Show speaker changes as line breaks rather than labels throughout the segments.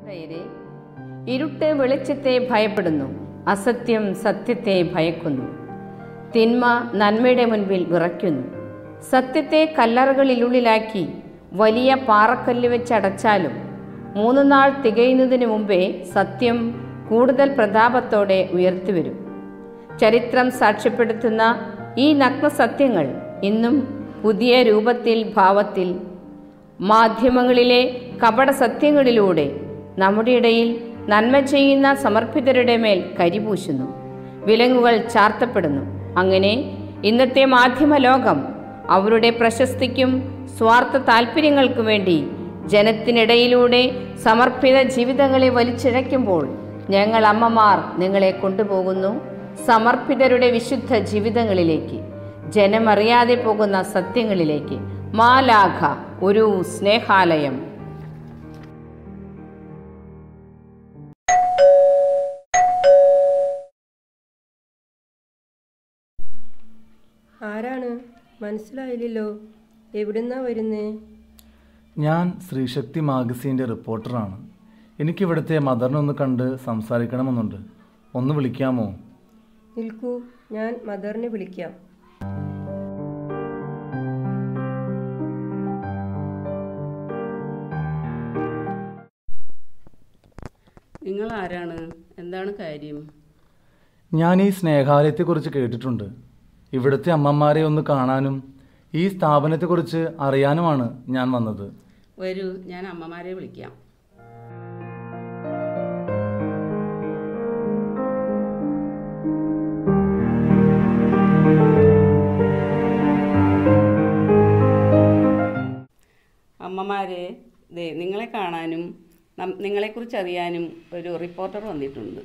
പ്രിയരെ, ഇരുട്ട് വെളിച്ചത്തെ ഭയപ്പെടുന്നു അസത്യം സത്യത്തെ ഭയക്കുന്നു തിന്മ നന്മയുടെ മുൻപിൽ വിറയ്ക്കുന്നു സത്യത്തെ കല്ലറകളിലുള്ളിലാക്കി വലിയ പാറക്കല്ല് വെച്ചടച്ചാലും മൂന്ന് നാൾ തികയുന്നതിന് മുമ്പേ സത്യം കൂടുതൽ പ്രതാപത്തോടെ ഉയർത്തിവരും ചരിത്രം സാക്ഷ്യപ്പെടുത്തുന്ന ഈ നഗ്ന സത്യങ്ങൾ ഇന്നും പുതിയ രൂപത്തിൽ ഭാവത്തിൽ മാധ്യമങ്ങളിലെ കപട സത്യങ്ങളിലൂടെ നമ്മുടെ ഇടയിൽ നന്മ ചെയ്യുന്ന സമർപ്പിതരുടെ മേൽ കരിപൂശുന്നു വിലങ്ങുകൾ ചാർത്തപ്പെടുന്നു അങ്ങനെ ഇന്നത്തെ മാധ്യമ ലോകം അവരുടെ പ്രശസ്തിക്കും സ്വാർത്ഥ താല്പര്യങ്ങൾക്കും വേണ്ടി ജനത്തിനിടയിലൂടെ സമർപ്പിത ജീവിതങ്ങളെ വലിച്ചിഴയ്ക്കുമ്പോൾ ഞങ്ങൾ അമ്മമാർ നിങ്ങളെ കൊണ്ടുപോകുന്നു സമർപ്പിതരുടെ വിശുദ്ധ ജീവിതങ്ങളിലേക്ക് ജനമറിയാതെ പോകുന്ന സത്യങ്ങളിലേക്ക് മാലാഖ ഒരു സ്നേഹാലയം
ആരാണ് മനസ്സിലായില്ലല്ലോ എവിടുന്നാ വരുന്നേ
ഞാൻ ശ്രീശക്തി മാഗസീൻ്റെ റിപ്പോർട്ടറാണ് എനിക്കിവിടുത്തെ മദറിനെ ഒന്ന് കണ്ട് സംസാരിക്കണമെന്നുണ്ട് ഒന്ന് വിളിക്കാമോ
നിൽക്കൂ ഞാൻ മദറിനെ വിളിക്കാം
നിങ്ങൾ ആരാണ് എന്താണ് കാര്യം
ഞാൻ ഈ സ്നേഹാലയത്തെക്കുറിച്ച് കേട്ടിട്ടുണ്ട് ഇവിടുത്തെ അമ്മമാരെ ഒന്ന് കാണാനും ഈ സ്ഥാപനത്തെക്കുറിച്ച് അറിയാനുമാണ് ഞാൻ വന്നത്
വരൂ ഞാൻ അമ്മമാരെ വിളിക്കാം അമ്മമാരെ ദേ നിങ്ങളെ കാണാനും നം- നിങ്ങളെക്കുറിച്ച് അറിയാനും ഒരു റിപ്പോർട്ടർ വന്നിട്ടുണ്ട്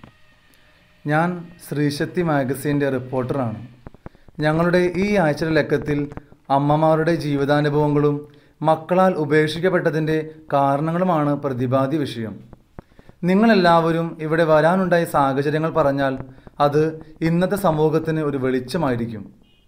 ഞാൻ ശ്രീശക്തി മാഗസീൻ്റെ റിപ്പോർട്ടറാണ് ഞങ്ങളുടെ ഈ ആഴ്ചയുടെ ലക്കത്തിൽ അമ്മമാരുടെ ജീവിതാനുഭവങ്ങളും മക്കളാൽ ഉപേക്ഷിക്കപ്പെട്ടതിൻ്റെ കാരണങ്ങളുമാണ് പ്രതിപാദ്യ വിഷയം നിങ്ങളെല്ലാവരും ഇവിടെ വരാനുണ്ടായ സാഹചര്യങ്ങൾ പറഞ്ഞാൽ അത് ഇന്നത്തെ സമൂഹത്തിന് ഒരു വെളിച്ചമായിരിക്കും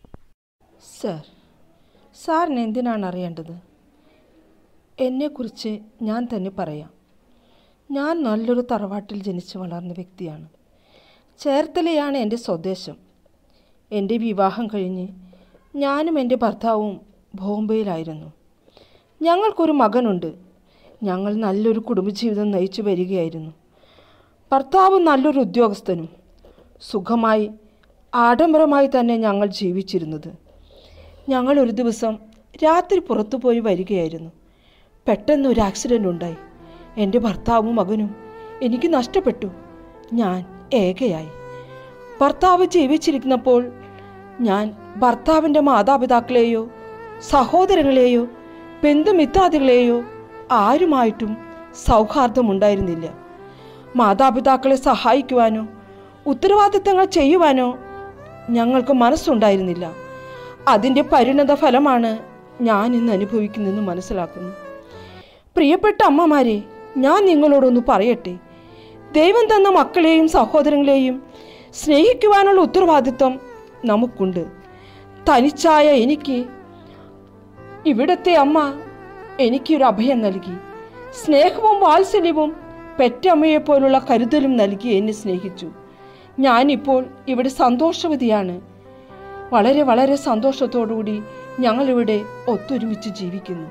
സർ സാറിന് എന്തിനാണ് അറിയേണ്ടത് എന്നെക്കുറിച്ച് ഞാൻ തന്നെ പറയാം ഞാൻ നല്ലൊരു തറവാട്ടിൽ ജനിച്ചു വളർന്ന വ്യക്തിയാണ് ചേർത്തലയാണ് എൻ്റെ സ്വദേശം എൻ്റെ വിവാഹം കഴിഞ്ഞ് ഞാനും എൻ്റെ ഭർത്താവും ബോംബെയിലായിരുന്നു ഞങ്ങൾക്കൊരു മകനുണ്ട് ഞങ്ങൾ നല്ലൊരു കുടുംബജീവിതം നയിച്ചു വരികയായിരുന്നു ഭർത്താവ് നല്ലൊരു ഉദ്യോഗസ്ഥനും സുഖമായി ആഡംബരമായി തന്നെ ഞങ്ങൾ ജീവിച്ചിരുന്നത് ഞങ്ങൾ ഒരു ദിവസം രാത്രി പുറത്തു പോയി വരികയായിരുന്നു പെട്ടെന്ന് ഒരു ആക്സിഡൻ്റ് ഉണ്ടായി എൻ്റെ ഭർത്താവും മകനും എനിക്ക് നഷ്ടപ്പെട്ടു ഞാൻ ഏകയായി ഭർത്താവ് ജീവിച്ചിരിക്കുന്നപ്പോൾ ഞാൻ ഭർത്താവിൻ്റെ മാതാപിതാക്കളെയോ സഹോദരങ്ങളെയോ ബന്ധുമിത്രാദികളെയോ ആരുമായിട്ടും സൗഹാർദ്ദമുണ്ടായിരുന്നില്ല മാതാപിതാക്കളെ സഹായിക്കുവാനോ ഉത്തരവാദിത്തങ്ങൾ ചെയ്യുവാനോ ഞങ്ങൾക്ക് മനസ്സുണ്ടായിരുന്നില്ല അതിൻ്റെ പരിണത ഫലമാണ് ഞാൻ ഇന്ന് അനുഭവിക്കുന്നതെന്ന് മനസ്സിലാക്കുന്നു പ്രിയപ്പെട്ട അമ്മമാരെ ഞാൻ നിങ്ങളോടൊന്ന് പറയട്ടെ ദൈവം തന്ന മക്കളെയും സഹോദരങ്ങളെയും സ്നേഹിക്കുവാനുള്ള ഉത്തരവാദിത്വം നമുക്കുണ്ട് തനിച്ചായ എനിക്ക് ഇവിടത്തെ അമ്മ എനിക്കൊരു അഭയം നൽകി സ്നേഹവും വാത്സല്യവും പെറ്റമ്മയെപ്പോലുള്ള കരുതലും നൽകി എന്നെ സ്നേഹിച്ചു ഞാനിപ്പോൾ ഇവിടെ സന്തോഷവതിയാണ് വളരെ വളരെ സന്തോഷത്തോടുകൂടി ഞങ്ങളിവിടെ ഒത്തൊരുമിച്ച് ജീവിക്കുന്നു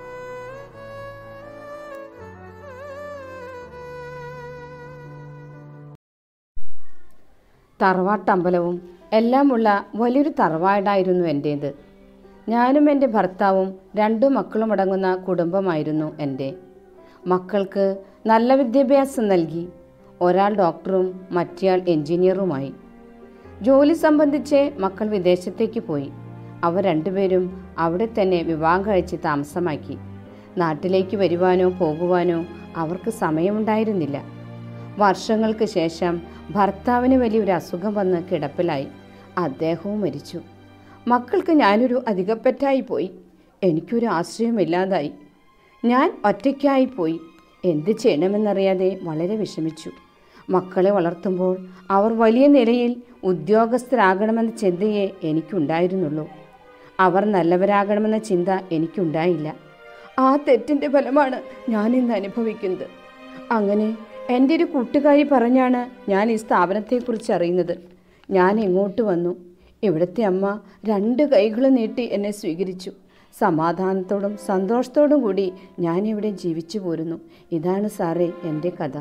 തറവാട്ടമ്പലവും എല്ലാമുള്ള വലിയൊരു തറവാടായിരുന്നു എൻ്റേത് ഞാനും എൻ്റെ ഭർത്താവും രണ്ടു മക്കളും അടങ്ങുന്ന കുടുംബമായിരുന്നു എൻ്റെ മക്കൾക്ക് നല്ല വിദ്യാഭ്യാസം നൽകി ഒരാൾ ഡോക്ടറും മറ്റേയാൾ എഞ്ചിനീയറുമായി ജോലി സംബന്ധിച്ച് മക്കൾ വിദേശത്തേക്ക് പോയി അവർ രണ്ടുപേരും അവിടെ തന്നെ വിവാഹം കഴിച്ച് താമസമാക്കി നാട്ടിലേക്ക് വരുവാനോ പോകുവാനോ അവർക്ക് സമയമുണ്ടായിരുന്നില്ല വർഷങ്ങൾക്ക് ശേഷം ഭർത്താവിന് വലിയൊരു അസുഖം വന്ന് കിടപ്പിലായി അദ്ദേഹവും മരിച്ചു മക്കൾക്ക് ഞാനൊരു അധികപ്പറ്റായി പോയി എനിക്കൊരു ആശ്രയമില്ലാതായി ഞാൻ ഒറ്റയ്ക്കായി പോയി എന്ത് ചെയ്യണമെന്നറിയാതെ വളരെ വിഷമിച്ചു മക്കളെ വളർത്തുമ്പോൾ അവർ വലിയ നിലയിൽ ഉദ്യോഗസ്ഥരാകണമെന്ന ചിന്തയെ എനിക്കുണ്ടായിരുന്നുള്ളൂ അവർ നല്ലവരാകണമെന്ന ചിന്ത എനിക്കുണ്ടായില്ല ആ തെറ്റിൻ്റെ ഫലമാണ് ഞാൻ ഇന്ന് അനുഭവിക്കുന്നത് അങ്ങനെ എൻ്റെ ഒരു കൂട്ടുകാരി പറഞ്ഞാണ് ഞാൻ ഈ സ്ഥാപനത്തെക്കുറിച്ച് അറിയുന്നത് ഞാൻ ഇങ്ങോട്ട് വന്നു ഇവിടുത്തെ അമ്മ രണ്ട് കൈകൾ നീട്ടി എന്നെ സ്വീകരിച്ചു സമാധാനത്തോടും സന്തോഷത്തോടും കൂടി ഞാൻ ഇവിടെ ജീവിച്ചു പോരുന്നു ഇതാണ് സാറേ എൻ്റെ കഥ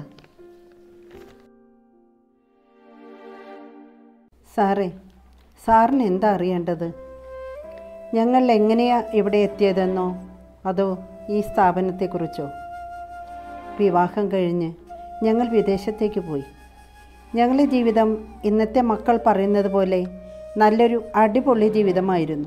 സാറേ സാറിന് എന്താ അറിയേണ്ടത് ഞങ്ങൾ എങ്ങനെയാ ഇവിടെ എത്തിയതെന്നോ അതോ ഈ സ്ഥാപനത്തെക്കുറിച്ചോ വിവാഹം കഴിഞ്ഞ് ഞങ്ങൾ വിദേശത്തേക്ക് പോയി ഞങ്ങളുടെ ജീവിതം ഇന്നത്തെ മക്കൾ പറയുന്നത് പോലെ നല്ലൊരു അടിപൊളി ജീവിതമായിരുന്നു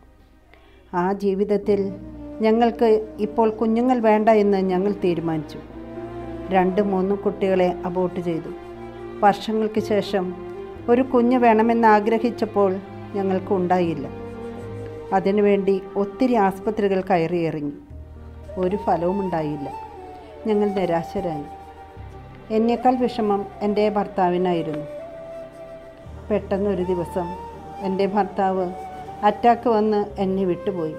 ആ ജീവിതത്തിൽ ഞങ്ങൾക്ക് ഇപ്പോൾ കുഞ്ഞുങ്ങൾ വേണ്ട എന്ന് ഞങ്ങൾ തീരുമാനിച്ചു രണ്ട് മൂന്ന് കുട്ടികളെ അബോട്ട് ചെയ്തു വർഷങ്ങൾക്ക് ശേഷം ഒരു കുഞ്ഞ് വേണമെന്ന് ആഗ്രഹിച്ചപ്പോൾ ഞങ്ങൾക്ക് ഉണ്ടായില്ല അതിനുവേണ്ടി ഒത്തിരി ആസ്പത്രികൾ കയറിയിറങ്ങി ഒരു ഫലവും ഉണ്ടായില്ല ഞങ്ങൾ നിരാശരായി എന്നേക്കാൾ വിഷമം എൻ്റെ ഭർത്താവിനായിരുന്നു പെട്ടെന്നൊരു ദിവസം എൻ്റെ ഭർത്താവ് അറ്റാക്ക് വന്ന് എന്നെ വിട്ടുപോയി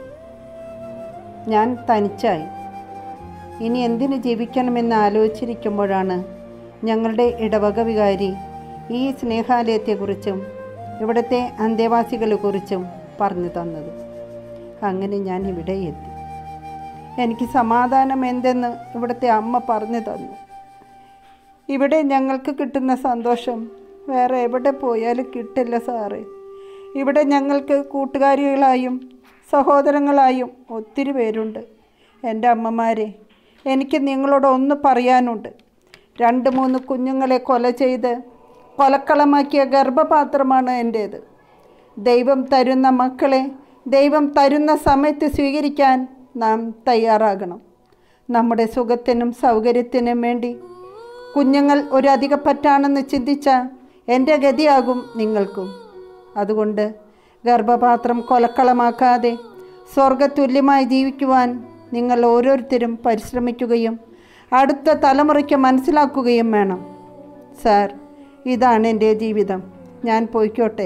ഞാൻ തനിച്ചായി ഇനി എന്തിനു ജീവിക്കണമെന്ന് ആലോചിച്ചിരിക്കുമ്പോഴാണ് ഞങ്ങളുടെ ഇടവക വികാരി ഈ സ്നേഹാലയത്തെക്കുറിച്ചും ഇവിടുത്തെ അന്തേവാസികളെക്കുറിച്ചും പറഞ്ഞു തന്നത് അങ്ങനെ ഞാൻ ഇവിടെ എത്തി എനിക്ക് സമാധാനം എന്തെന്ന് ഇവിടുത്തെ അമ്മ പറഞ്ഞു തന്നു ഇവിടെ ഞങ്ങൾക്ക് കിട്ടുന്ന സന്തോഷം വേറെ എവിടെ പോയാലും കിട്ടില്ല സാറേ ഇവിടെ ഞങ്ങൾക്ക് കൂട്ടുകാരികളായും സഹോദരങ്ങളായും ഒത്തിരി പേരുണ്ട് എൻ്റെ അമ്മമാരെ എനിക്ക് നിങ്ങളോട് ഒന്ന് പറയാനുണ്ട് രണ്ട് മൂന്ന് കുഞ്ഞുങ്ങളെ കൊല ചെയ്ത് കൊലക്കളമാക്കിയ ഗർഭപാത്രമാണ് എൻ്റേത് ദൈവം തരുന്ന മക്കളെ ദൈവം തരുന്ന സമയത്ത് സ്വീകരിക്കാൻ നാം തയ്യാറാകണം നമ്മുടെ സുഖത്തിനും സൗകര്യത്തിനും വേണ്ടി കുഞ്ഞുങ്ങൾ ഒരു അധികപ്പറ്റാണെന്ന് ചിന്തിച്ച എൻ്റെ ഗതിയാകും നിങ്ങൾക്കും അതുകൊണ്ട് ഗർഭപാത്രം കൊലക്കളമാക്കാതെ സ്വർഗതുല്യമായി ജീവിക്കുവാൻ നിങ്ങൾ ഓരോരുത്തരും പരിശ്രമിക്കുകയും അടുത്ത തലമുറയ്ക്ക് മനസ്സിലാക്കുകയും വേണം സാർ ഇതാണ് എൻ്റെ ജീവിതം ഞാൻ പോയിക്കോട്ടെ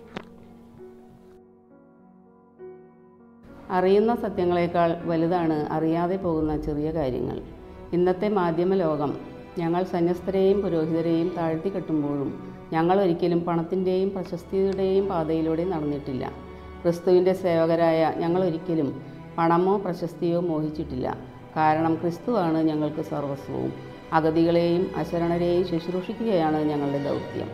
അറിയുന്ന സത്യങ്ങളെക്കാൾ വലുതാണ് അറിയാതെ പോകുന്ന ചെറിയ കാര്യങ്ങൾ ഇന്നത്തെ മാധ്യമ ലോകം ഞങ്ങൾ സന്യസ്തരെയും പുരോഹിതരെയും താഴ്ത്തിക്കെട്ടുമ്പോഴും ഞങ്ങൾ ഒരിക്കലും പണത്തിൻ്റെയും പ്രശസ്തിയുടെയും പാതയിലൂടെ നടന്നിട്ടില്ല ക്രിസ്തുവിൻ്റെ സേവകരായ ഞങ്ങൾ ഒരിക്കലും പണമോ പ്രശസ്തിയോ മോഹിച്ചിട്ടില്ല കാരണം ക്രിസ്തുവാണ് ഞങ്ങൾക്ക് സർവസ്വവും അഗതികളെയും അശരണരെയും ശുശ്രൂഷിക്കുകയാണ് ഞങ്ങളുടെ ദൗത്യം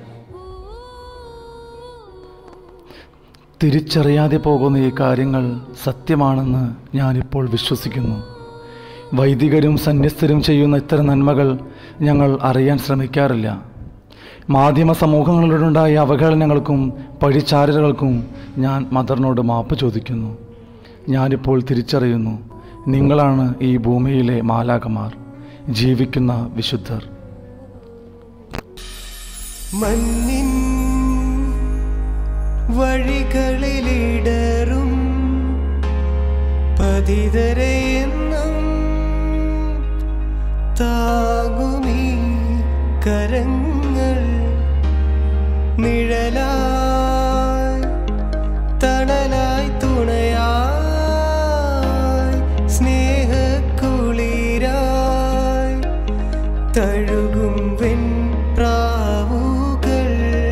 തിരിച്ചറിയാതെ പോകുന്ന ഈ കാര്യങ്ങൾ സത്യമാണെന്ന് ഞാനിപ്പോൾ വിശ്വസിക്കുന്നു വൈദികരും സന്യസ്തരും ചെയ്യുന്ന ഇത്തരം നന്മകൾ ഞങ്ങൾ അറിയാൻ ശ്രമിക്കാറില്ല മാധ്യമ സമൂഹങ്ങളിലുണ്ടായ അവഹേളനങ്ങൾക്കും പഴിച്ചാരലുകൾക്കും ഞാൻ മദറിനോട് മാപ്പ് ചോദിക്കുന്നു ഞാനിപ്പോൾ തിരിച്ചറിയുന്നു നിങ്ങളാണ് ഈ ഭൂമിയിലെ മാലാകമാർ ജീവിക്കുന്ന വിശുദ്ധർ
മണ്ണിൻ വഴികളിലിടറും പതിതരെ എന്നും താങ്ങുമീ കരങ്ങൾ നിഴലായി തണലായി തുണയായി സ്നേഹക്കുളിരായി തഴുകും വെൺപ്രാവുകൾ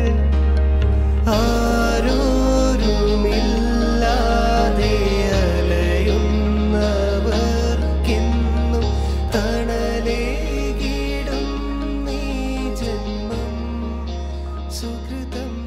ആരോരുമില്ലാതെ അലയുന്നവർക്കെന്നും തണലേകിടും നീ ജന്മം സുഹൃതം